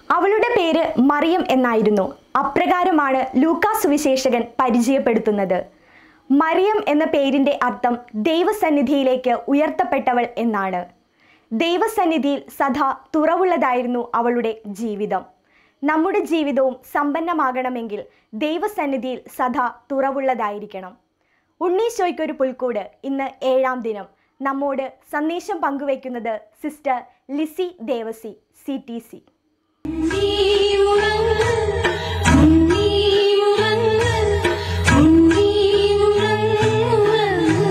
അവളുടെ പേര് മറിയം എന്നായിരുന്നു അപ്രകാരമാണ് ലൂക്കാ സുവിശേഷകൻ പരിചയപ്പെടുത്തുന്നത് മറിയം എന്ന പേരിന്റെ അർത്ഥം ദൈവസന്നിധിയിലേക്ക് ഉയർത്തപ്പെട്ടവൾ എന്നാണ് ദൈവസന്നിധിയിൽ സദാ തുറവുള്ളതായിരുന്നു അവളുടെ ജീവിതം നമ്മുടെ ജീവിതവും സമ്പന്നമാകണമെങ്കിൽ ദൈവസന്നിധിയിൽ സദാ തുറവുള്ളതായിരിക്കണം ഉണ്ണീശോയ്ക്കൊരു പുൽക്കൂട് ഇന്ന് ഏഴാം ദിനം നമ്മോട് സന്ദേശം പങ്കുവയ്ക്കുന്നത് sister Lissy Devasi C T C ഉണ്ണി ഉറങ്ങ് ഉണ്ണി ഉറങ്ങ് ഉണ്ണി ഉറങ്ങ്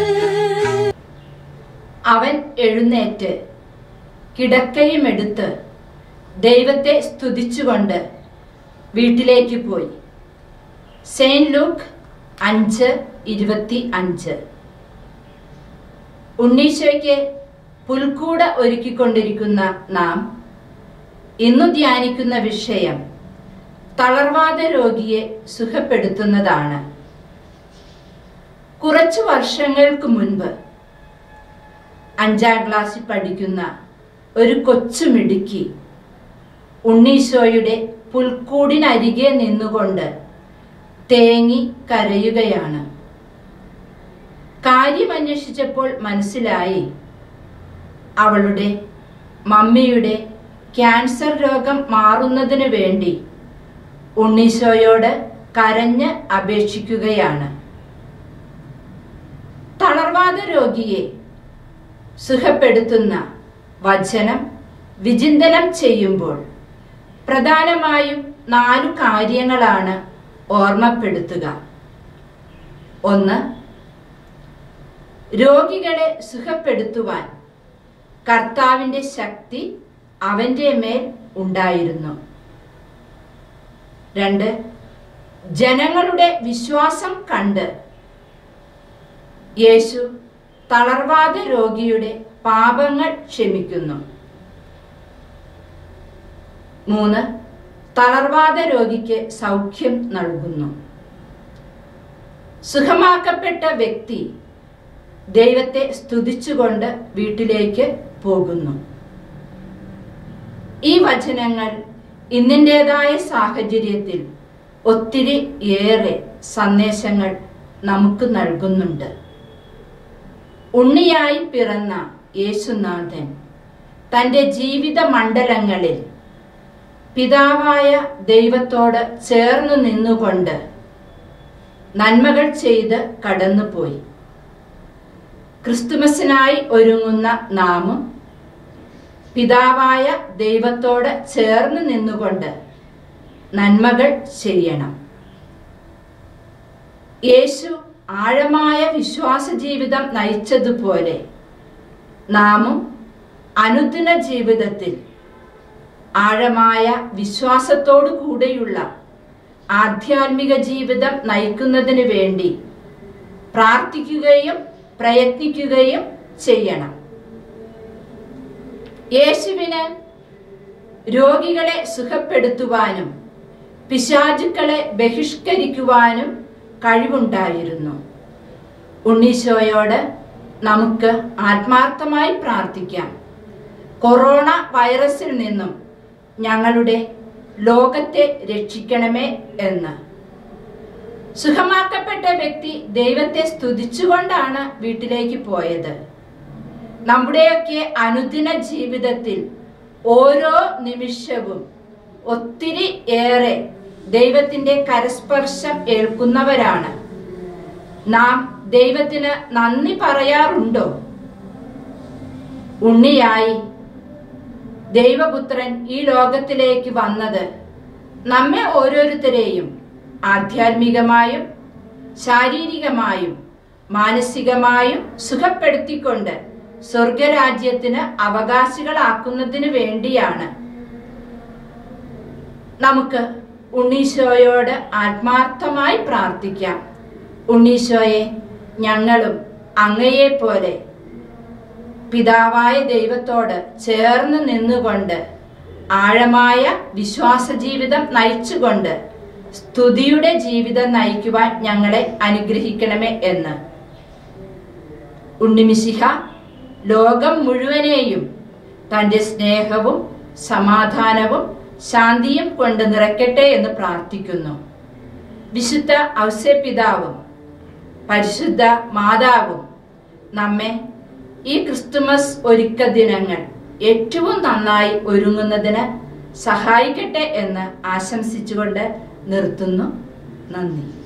അവൻ എഴുന്നേറ്റ് കിടക്കയുമെടുത്ത് ദൈവത്തെ സ്തുതിച്ചുകൊണ്ട് വീട്ടിലേക്ക് പോയി സെയിന്റ് ലൂക്ക് അഞ്ച് ഇരുപത്തി അഞ്ച് ഉണ്ണീശോയ്ക്ക് പുൽക്കൂട ഒരുക്കിക്കൊണ്ടിരിക്കുന്ന നാം ഇന്നു ധ്യാനിക്കുന്ന വിഷയം തളർവാദ രോഗിയെ സുഖപ്പെടുത്തുന്നതാണ് കുറച്ചു വർഷങ്ങൾക്ക് മുൻപ് അഞ്ചാം ക്ലാസ്സിൽ പഠിക്കുന്ന ഒരു കൊച്ചു മിടുക്കി ഉണ്ണീശോയുടെ പുൽക്കൂടിനരികെ നിന്നുകൊണ്ട് തേങ്ങി കരയുകയാണ് കാര്യമന്വേഷിച്ചപ്പോൾ മനസ്സിലായി അവളുടെ മമ്മിയുടെ ക്യാൻസർ രോഗം മാറുന്നതിനു വേണ്ടി ഉണ്ണീശോയോട് കരഞ്ഞ് അപേക്ഷിക്കുകയാണ് തളർവാദ രോഗിയെ സുഖപ്പെടുത്തുന്ന വചനം വിചിന്തനം ചെയ്യുമ്പോൾ പ്രധാനമായും നാലു കാര്യങ്ങളാണ് ഓർമ്മപ്പെടുത്തുക ഒന്ന് രോഗികളെ സുഖപ്പെടുത്തുവാൻ കർത്താവിന്റെ ശക്തി അവന്റെ മേൽ ഉണ്ടായിരുന്നു രണ്ട് ജനങ്ങളുടെ വിശ്വാസം കണ്ട് യേശു തളർവാദ രോഗിയുടെ പാപങ്ങൾ ക്ഷമിക്കുന്നു മൂന്ന് തളർവാദ രോഗിക്ക് സൗഖ്യം നൽകുന്നു സുഖമാക്കപ്പെട്ട വ്യക്തി ദൈവത്തെ സ്തുതിച്ചുകൊണ്ട് വീട്ടിലേക്ക് പോകുന്നു ഈ വചനങ്ങൾ ഇന്നിൻ്റെതായ സാഹചര്യത്തിൽ ഒത്തിരി ഏറെ സന്ദേശങ്ങൾ നമുക്ക് നൽകുന്നുണ്ട് ഉണ്ണിയായി പിറന്ന യേശുനാഥൻ തൻ്റെ ജീവിത മണ്ഡലങ്ങളിൽ പിതാവായ ദൈവത്തോട് ചേർന്നു നിന്നുകൊണ്ട് നന്മകൾ ചെയ്ത് കടന്നുപോയി ക്രിസ്തുമസിനായി ഒരുങ്ങുന്ന നാമും പിതാവായ ദൈവത്തോട് ചേർന്ന് നിന്നുകൊണ്ട് നന്മകൾ ചെയ്യണം യേശു ആഴമായ വിശ്വാസ ജീവിതം നയിച്ചതുപോലെ നാമും അനുദിന ജീവിതത്തിൽ ആഴമായ വിശ്വാസത്തോടു കൂടെയുള്ള ആധ്യാത്മിക ജീവിതം നയിക്കുന്നതിന് വേണ്ടി പ്രാർത്ഥിക്കുകയും പ്രയത്നിക്കുകയും ചെയ്യണം യേശുവിന് രോഗികളെ സുഖപ്പെടുത്തുവാനും പിശാചുക്കളെ ബഹിഷ്കരിക്കുവാനും കഴിവുണ്ടായിരുന്നു ഉണ്ണീശോയോട് നമുക്ക് ആത്മാർത്ഥമായി പ്രാർത്ഥിക്കാം കൊറോണ വൈറസിൽ നിന്നും ഞങ്ങളുടെ ലോകത്തെ രക്ഷിക്കണമേ എന്ന് സുഖമാക്കപ്പെട്ട വ്യക്തി ദൈവത്തെ സ്തുതിച്ചുകൊണ്ടാണ് വീട്ടിലേക്ക് പോയത് നമ്മുടെയൊക്കെ അനുദിന ജീവിതത്തിൽ ഓരോ നിമിഷവും ഒത്തിരി ഏറെ ദൈവത്തിന്റെ കരസ്പർശം ഏൽക്കുന്നവരാണ് നാം ദൈവത്തിന് നന്ദി പറയാറുണ്ടോ ഉണ്ണിയായി ദൈവപുത്രൻ ഈ ലോകത്തിലേക്ക് വന്നത് നമ്മെ ഓരോരുത്തരെയും ആധ്യാത്മികമായും ശാരീരികമായും മാനസികമായും സുഖപ്പെടുത്തിക്കൊണ്ട് സ്വർഗരാജ്യത്തിന് അവകാശികളാക്കുന്നതിന് വേണ്ടിയാണ് നമുക്ക് ഉണ്ണീശോയോട് ആത്മാർത്ഥമായി പ്രാർത്ഥിക്കാം ഉണ്ണീശോയെ ഞങ്ങളും അങ്ങയെ പോലെ പിതാവായ ദൈവത്തോട് ചേർന്ന് നിന്നുകൊണ്ട് ആഴമായ വിശ്വാസ ജീവിതം നയിച്ചുകൊണ്ട് സ്തുതിയുടെ ജീവിതം നയിക്കുവാൻ ഞങ്ങളെ അനുഗ്രഹിക്കണമേ എന്ന് ഉണ്ണിമിശിഹ ലോകം മുഴുവനെയും തന്റെ സ്നേഹവും സമാധാനവും ശാന്തിയും കൊണ്ട് നിറയ്ക്കട്ടെ എന്ന് പ്രാർത്ഥിക്കുന്നു വിശുദ്ധ ഔസ്യപിതാവും പരിശുദ്ധ മാതാവും നമ്മെ ഈ ക്രിസ്തുമസ് ഒരുക്ക ദിനങ്ങൾ ഏറ്റവും നന്നായി ഒരുങ്ങുന്നതിന് സഹായിക്കട്ടെ എന്ന് ആശംസിച്ചുകൊണ്ട് നിർത്തുന്നു നന്ദി